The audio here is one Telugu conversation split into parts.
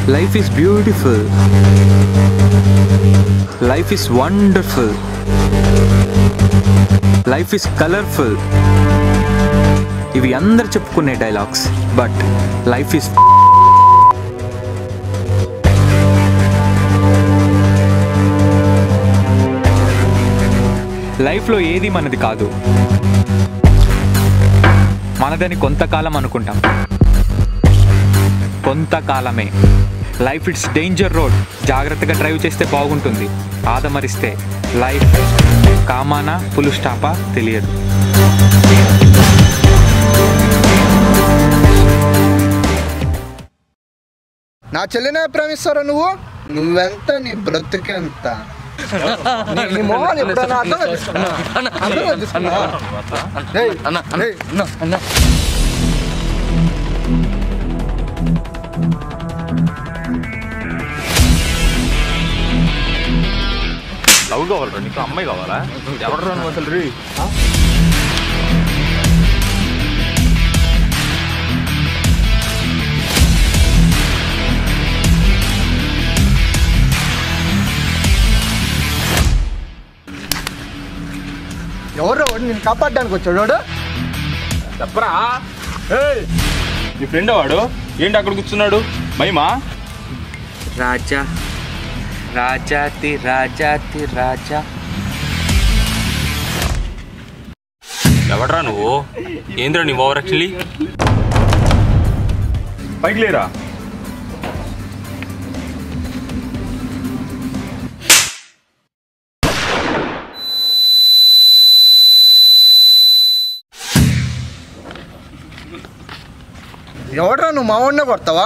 Life is beautiful life is wonderful life is colourful ఇవి అందరు చెప్పుకునే డైలాగ్స్ బట్ లైఫ్ ఈస్ లైఫ్లో ఏది మనది కాదు మనదని కొంతకాలం అనుకుంటాం కొంతకాలమే లైఫ్ ఇట్స్ డేంజర్ రోడ్ జాగ్రత్తగా డ్రైవ్ చేస్తే బాగుంటుంది ఆదమరిస్తే లైఫ్ కామానా ఫుల్ స్టాపా తెలియదు నా చెల్లినే ప్రేమిస్తారా నువ్వు నువ్వెంత నీ బ్రతికెంత నీ- నీ మొహాలు ఎప్పుడైనా అర్థంగా తీసుకున్నావా? అర్థంగా తీసుకున్నావా? ఏయ్, ఏయ్, లవ్ కావాలరా నీకు అమ్మాయి కావాలా ఎవడరా నువ్వు అసలు రీ ఎవరో వాడు నేను కాపాడడానికి వచ్చాడు వాడు చెప్పరా ఏయ్, నీ ఫ్రెండ్ వాడు ఏంటి అక్కడ కూర్చున్నాడు మహిమా రాజా రాజాతి రాజాతి రాజా ఎవడ్రా నువ్వు ఏంద్రా నీ ఓవర్ యాక్చువల్లీ పైకి లేరా ఎవడరా నువ్వు మా వాడినే కొడతావా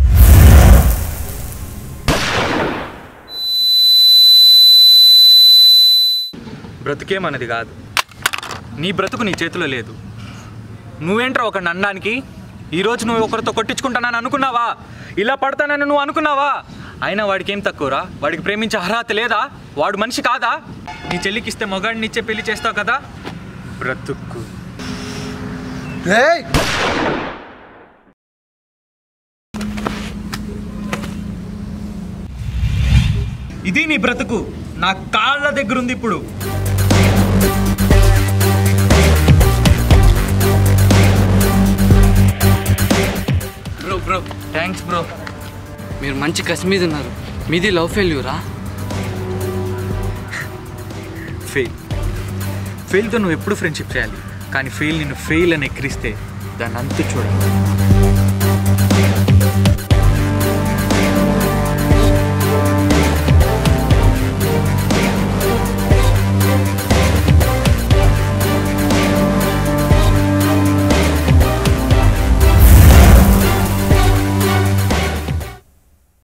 బ్రతుకే మనది కాదు నీ బ్రతుకు నీ చేతిలో లేదు నువ్వేంట్రా ఒక నండానికి ఈరోజు నువ్వు ఒకరితో కొట్టించుకుంటానని అనుకున్నావా ఇలా పడతానని నువ్వు అనుకున్నావా అయినా వాడికి ఏం తక్కువరా వాడికి ప్రేమించే అర్హత లేదా వాడు మనిషి కాదా నీ చెల్లికి ఇస్తే మొగాడిని ఇచ్చే పెళ్లి చేస్తావు కదా బ్రతుక్కు ఏయ్ ఇది నీ బ్రతుకు నా కాళ్ళ దగ్గర ఉంది ఇప్పుడు బ్రో బ్రో థ్యాంక్స్ బ్రో మీరు మంచి కసి మీద ఉన్నారు మీది లవ్ ఫెయిల్యూరా ఫెయిల్ ఫెయిల్తో నువ్వు ఎప్పుడు ఫ్రెండ్షిప్ చేయాలి కానీ ఫెయిల్ నిన్ను ఫెయిల్ అని ఎక్కిరిస్తే దాన్ని అంతు చూడాలి